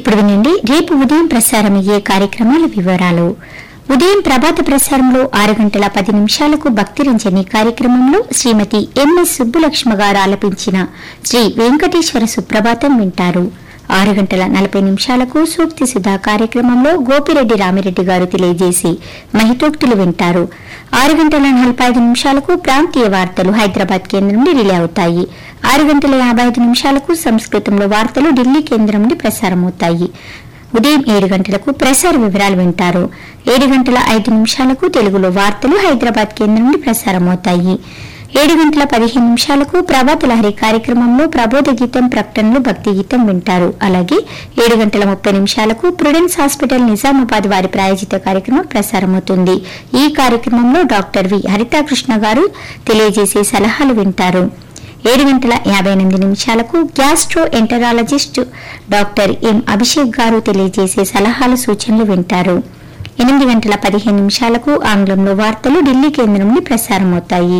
ఇప్పుడు వినండి రేపు ఉదయం ప్రసారమయ్యే కార్యక్రమాల వివరాలు ఉదయం ప్రభాత ప్రసారంలో ఆరు గంటల పది నిమిషాలకు భక్తి రంజని కార్యక్రమంలో శ్రీమతి ఎంఎస్ సుబ్బులక్ష్మ గారు ఆలపించిన శ్రీ వెంకటేశ్వర సుప్రభాతం వింటారు ఆరు గంటల నలభై నిమిషాలకు సూక్తి సుధా కార్యక్రమంలో గోపిరెడ్డి రామిరెడ్డి గారు తెలియజేసి మహితోక్తులు వింటారు ఆరు గంటల నలభై ఐదు నిమిషాలకు ప్రాంతీయ వార్తలు హైదరాబాద్ కేంద్రం నుండి రిలే అవుతాయి ఆరు గంటల యాభై ఐదు నిమిషాలకు సంస్కృతంలో వార్తలు ఢిల్లీ కేంద్రం నుండి ప్రసారమవుతాయి ఉదయం ఏడు గంటలకు ప్రసార వివరాలు వింటారు ఏడు గంటల ఐదు నిమిషాలకు తెలుగులో వార్తలు హైదరాబాద్ కేంద్రం నుండి ప్రసారమవుతాయి ఏడు గంటల పదిహేను నిమిషాలకు ప్రభాత లహరి కార్యక్రమంలో ప్రబోధ గీతం ప్రకటనలు భక్తి గీతం వింటారు అలాగే ఏడు గంటల ముప్పై నిమిషాలకు ప్రుడెన్స్ హాస్పిటల్ నిజామాబాద్ వారి ప్రాయోజిత కార్యక్రమం ప్రసారమవుతుంది ఈ కార్యక్రమంలో డాక్టర్ వి హరితాకృష్ణ గారు తెలియజేసే సలహాలు వింటారు ఏడు గంటల యాభై ఎనిమిది నిమిషాలకు gastroenterologist doctor M Abhishek garu తెలియజేసే సలహాలు సూచనలు వింటారు ఎనిమిది గంటల పదిహేను నిమిషాలకు ఆంగ్లంలో వార్తలు ఢిల్లీ కేంద్రం నుండి ప్రసారమవుతాయి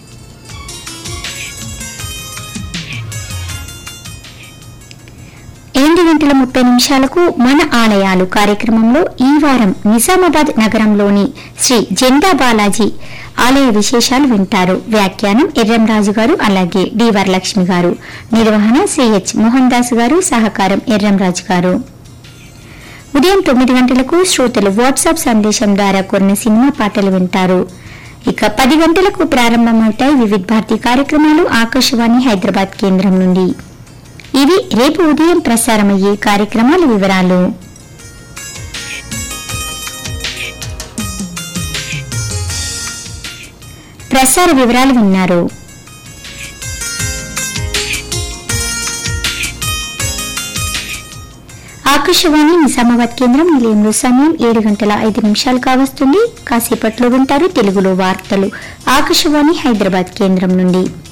ఎనిమిది గంటల ముప్పై నిమిషాలకు మన ఆలయాలు కార్యక్రమంలో ఈ వారం నిజామాబాద్ నగరంలోని శ్రీ జెండా బాలాజీ ఆలయ విశేషాలు వింటారు వ్యాఖ్యానం ఎర్రంరాజు గారు అలాగే డి వరలక్ష్మి గారు నిర్వహణ సిహెచ్ మోహన్ దాస్ గారు సహకారం ఎర్రంరాజు గారు ఉదయం తొమ్మిది గంటలకు శ్రోతలు వాట్సాప్ సందేశం ద్వారా కొన్ని సినిమా పాటలు వింటారు ఇక పది గంటలకు ప్రారంభమవుతాయి వివిధ భారతి కార్యక్రమాలు ఆకాశవాణి హైదరాబాద్ కేంద్రం నుండి ఇవి రేపు ఉదయం ప్రసారమయ్యే కార్యక్రమాల వివరాలు ప్రసార వివరాలు విన్నారు ఆకాశవాణి నిజామాబాద్ కేంద్రం నిలయంలో సమయం ఏడు గంటల ఐదు నిమిషాలు కావస్తుంది కాసేపట్లో వింటారు తెలుగులో వార్తలు ఆకాశవాణి హైదరాబాద్ కేంద్రం నుండి